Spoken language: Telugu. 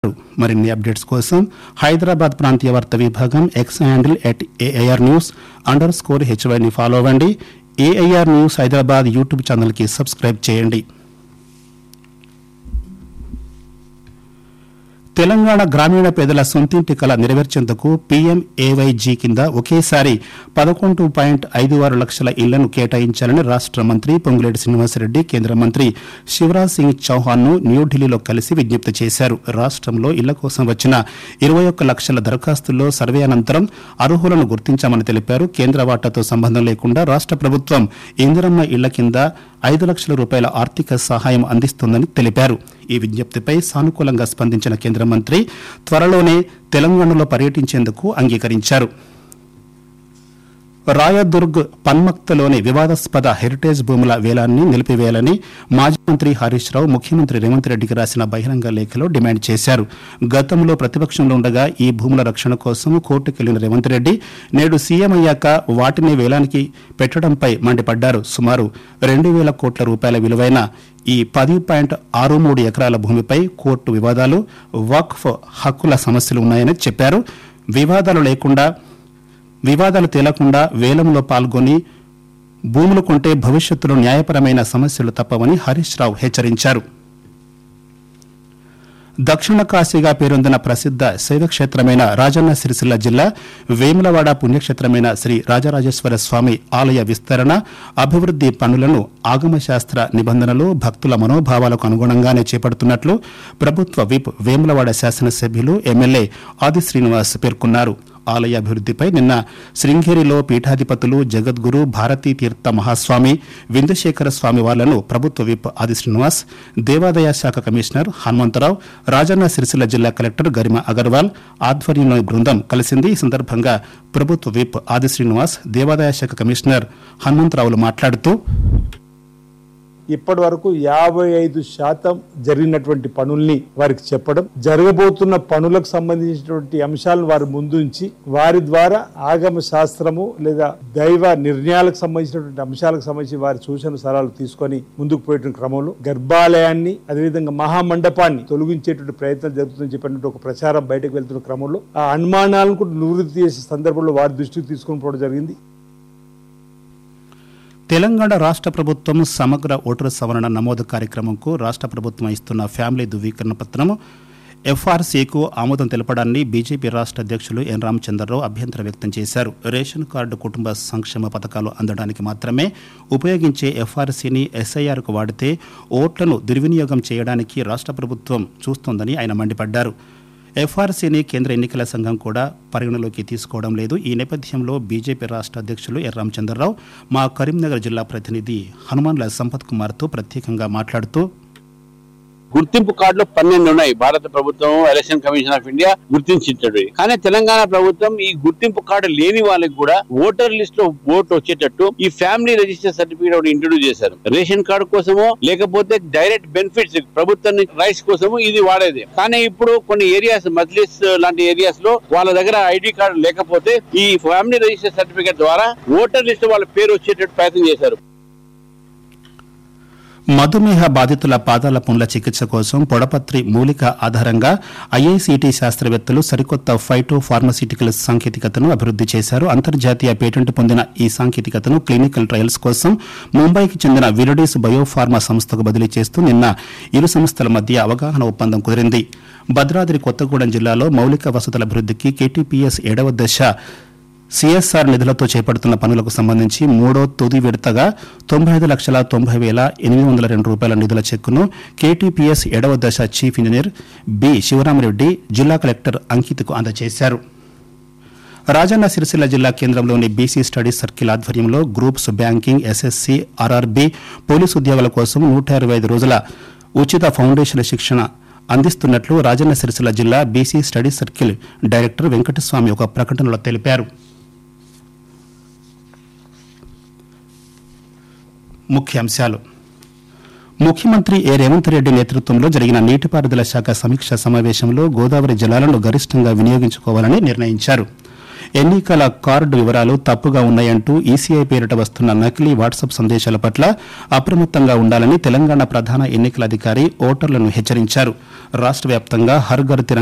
మరిన్ని అప్డేట్స్ కోసం హైదరాబాద్ ప్రాంతీయ వార్త విభాగం X handle at AIR news underscore హెచ్వైని ఫాలో అవ్వండి ఏఐఆర్ న్యూస్ హైదరాబాద్ యూట్యూబ్ ఛానల్కి సబ్స్క్రైబ్ చేయండి తెలంగాణ గ్రామీణ పేదల సొంతింటి కళ నెరవేర్చేందుకు పీఎంఏవైజీ కింద ఒకేసారి పదకొండు పాయింట్ ఐదు ఆరు లక్షల ఇళ్లను కేటాయించాలని రాష్ట మంత్రి పొంగులేటి శ్రీనివాసరెడ్డి కేంద్ర మంత్రి శివరాజ్ సింగ్ చౌహాన్ ను న్యూఢిల్లీలో కలిసి విజ్ఞప్తి చేశారు రాష్ట్రంలో ఇళ్ల కోసం వచ్చిన ఇరవై ఒక్క లక్షల దరఖాస్తుల్లో సర్వే అనంతరం అర్హులను గుర్తించామని తెలిపారు కేంద్ర వాటాతో సంబంధం లేకుండా రాష్ట ప్రభుత్వం ఇందిరమ్మ ఇళ్ల కింద ఐదు లక్షల రూపాయల ఆర్థిక సహాయం అందిస్తుందని తెలిపారు ఈ విజ్ఞప్తిపై సానుకూలంగా స్పందించిన కేంద్ర మంత్రి త్వరలోనే తెలంగాణలో పర్యటించేందుకు అంగీకరించారు రాయదుర్గ్ పన్మక్తలోని వివాదాస్పద హెరిటేజ్ భూముల వేలాన్ని నిలిపివేయాలని మాజీ మంత్రి హరీష్ రావు ముఖ్యమంత్రి రేవంత్ రెడ్డికి రాసిన బహిరంగ లేఖలో డిమాండ్ చేశారు గతంలో ప్రతిపక్షంలో ఉండగా ఈ భూముల రక్షణ కోసం కోర్టుకెళ్లిన రేవంత్ రెడ్డి నేడు సీఎం అయ్యాక వాటిని వేలానికి పెట్టడంపై మండిపడ్డారు సుమారు రెండు వేల కోట్ల రూపాయల విలువైన ఈ పది పాయింట్ ఆరు మూడు ఎకరాల భూమిపై కోర్టు వివాదాలు వక్ఫ్ హక్కుల సమస్యలు ఉన్నాయని చెప్పారు వివాదాలు లేకుండా వివాదాలు తేలకుండా వేలంలో పాల్గొని భూములు కొంటే భవిష్యత్తులో న్యాయపరమైన సమస్యలు తప్పవని హరీష్ రావు హెచ్చరించారు దక్షిణ కాశీగా పేరొందిన ప్రసిద్ధ శైవక్షేత్రమైన రాజన్న సిరిసిల్ల జిల్లా వేములవాడ పుణ్యక్షేత్రమైన శ్రీ రాజరాజేశ్వర స్వామి ఆలయ విస్తరణ అభివృద్ది పనులను ఆగమశాస్త్ర నిబంధనలు భక్తుల మనోభావాలకు అనుగుణంగానే చేపడుతున్నట్లు ప్రభుత్వ విప్ వేములవాడ శాసనసభ్యులు ఎమ్మెల్యే ఆది శ్రీనివాస్ పేర్కొన్నారు ఆలయ అభివృద్దిపై నిన్న శృంగేరిలో పీఠాధిపతులు జగద్గురు భారతీ తీర్థ మహాస్వామి విందుశేఖర స్వామి వార్లను ప్రభుత్వ విప్ ఆది శ్రీనివాస్ దేవాదాయ శాఖ కమిషనర్ హనుమంతరావు రాజన్న సిరిసిల్ల జిల్లా కలెక్టర్ గరిమ అగర్వాల్ ఆధ్వర్యంలోని బృందం కలిసింది ఈ సందర్భంగా ప్రభుత్వ విప్ ఆది శ్రీనివాస్ దేవాదాయ శాఖ కమిషనర్ హనుమంతరావులు మాట్లాడుతూ ఇప్పటి వరకు యాభై ఐదు శాతం జరిగినటువంటి పనుల్ని వారికి చెప్పడం జరగబోతున్న పనులకు సంబంధించినటువంటి అంశాలను వారి ముందుంచి వారి ద్వారా ఆగమ శాస్త్రము లేదా దైవ నిర్ణయాలకు సంబంధించినటువంటి అంశాలకు సంబంధించి వారి సూచన సలహాలు తీసుకొని ముందుకు పోయేటువంటి క్రమంలో గర్భాలయాన్ని అదేవిధంగా మహామండపాన్ని తొలగించేటువంటి ప్రయత్నం జరుగుతుందని చెప్పినట్టు ఒక ప్రచారం బయటకు వెళ్తున్న క్రమంలో ఆ అనుమానాలను కూడా నివృత్తి చేసే సందర్భంలో వారి దృష్టికి తీసుకొని పోవడం జరిగింది తెలంగాణ రాష్ట్ర ప్రభుత్వం సమగ్ర ఓటరు సవరణ నమోదు కార్యక్రమంకు రాష్ట్ర ప్రభుత్వం ఇస్తున్న ఫ్యామిలీ ధృవీకరణ పత్రం ఎఫ్ఆర్సీకు ఆమోదం తెలపడాన్ని బీజేపీ రాష్ట్ర అధ్యక్షులు ఎన్ రామచంద్రరావు అభ్యంతరం వ్యక్తం చేశారు రేషన్ కార్డు కుటుంబ సంక్షేమ పథకాలు అందడానికి మాత్రమే ఉపయోగించే ఎఫ్ఆర్సీని ఎస్ఐఆర్కు వాడితే ఓట్లను దుర్వినియోగం చేయడానికి రాష్ట్ర ప్రభుత్వం చూస్తోందని ఆయన మండిపడ్డారు ఎఫ్ఆర్సీని కేంద్ర ఎన్నికల సంఘం కూడా పరిగణలోకి తీసుకోవడం లేదు ఈ నేపథ్యంలో బీజేపీ రాష్ట్ర అధ్యక్షులు ఎన్ రామచంద్రరావు మా కరీంనగర్ జిల్లా ప్రతినిధి హనుమాన్ల సంపత్ కుమార్తో ప్రత్యేకంగా మాట్లాడుతూ గుర్తింపు కార్డులు పన్నెండు ఉన్నాయి భారత ప్రభుత్వం ఎలక్షన్ కమిషన్ ఆఫ్ ఇండియా గుర్తించింది కానీ తెలంగాణ ప్రభుత్వం ఈ గుర్తింపు కార్డు లేని వాళ్ళకి కూడా ఓటర్ లిస్ట్ లో ఓటు వచ్చేటట్టు ఈ ఫ్యామిలీ రిజిస్టర్ సర్టిఫికేట్ ఒకటి ఇంట్రొడ్యూస్ చేశారు రేషన్ కార్డు కోసమో లేకపోతే డైరెక్ట్ బెనిఫిట్స్ ప్రభుత్వం రైట్స్ కోసమో ఇది వాడేది కానీ ఇప్పుడు కొన్ని ఏరియాస్ మజ్లిస్ లాంటి ఏరియాస్ లో వాళ్ళ దగ్గర ఐడి కార్డు లేకపోతే ఈ ఫ్యామిలీ రిజిస్టర్ సర్టిఫికేట్ ద్వారా ఓటర్ లిస్ట్ వాళ్ళ పేరు వచ్చేటట్టు ప్రయత్నం చేశారు మధుమేహ బాధితుల పాదాల పుండ్ల చికిత్స కోసం పొడపత్రి మూలిక ఆధారంగా ఐఐసిటి శాస్త్రవేత్తలు సరికొత్త ఫైటో ఫార్మస్యూటికల్ సాంకేతికతను అభివృద్ది చేశారు అంతర్జాతీయ పేటెంట్ పొందిన ఈ సాంకేతికతను క్లినికల్ ట్రయల్స్ కోసం ముంబైకి చెందిన విరడీస్ బయోఫార్మా సంస్థకు బదిలీ చేస్తూ నిన్న ఇరు సంస్థల మధ్య అవగాహన ఒప్పందం కుదిరింది భద్రాద్రి కొత్తగూడెం జిల్లాలో మౌలిక వసతుల అభివృద్దికి కేటీపీఎస్ ఏడవ దశ సిఎస్ఆర్ నిధులతో చేపడుతున్న పనులకు సంబంధించి మూడో తుది విడతగా తొంభై ఐదు లక్షల తొంభై వేల ఎనిమిది వందల రెండు రూపాయల నిధుల చెక్కును కేటీపీఎస్ ఏడవ దశ చీఫ్ ఇంజనీర్ బి శివరామరెడ్డి జిల్లా కలెక్టర్ అంకిత్కు అందజేశారు రాజన్న సిరిసిల్ల జిల్లా కేంద్రంలోని బీసీ స్టడీస్ సర్కిల్ ఆధ్వర్యంలో groups banking SSC RRB police ఉద్యోగాల కోసం నూట ఇరవై ఐదు రోజుల ఉచిత ఫౌండేషన్ శిక్షణ అందిస్తున్నట్లు రాజన్న సిరిసిల్ల జిల్లా BC study circle director Venkataswamy ఒక ప్రకటనలో తెలిపారు ముఖ్యాంశాలు ముఖ్యమంత్రి ఏ రేవంత్ రెడ్డి నేతృత్వంలో జరిగిన నీటిపారుదల శాఖ సమీక్ష సమావేశంలో గోదావరి జలాలను గరిష్టంగా వినియోగించుకోవాలని నిర్ణయించారు ఎన్నికల కార్డు వివరాలు తప్పుగా ఉన్నాయంటూ ఈసీఐ పేరిట వస్తున్న నకిలీ వాట్సాప్ సందేశాల పట్ల అప్రమత్తంగా ఉండాలని తెలంగాణ ప్రధాన ఎన్నికల అధికారి ఓటర్లను హెచ్చరించారు రాష్ట్ర వ్యాప్తంగా హర్ ఘర్ తిరంగా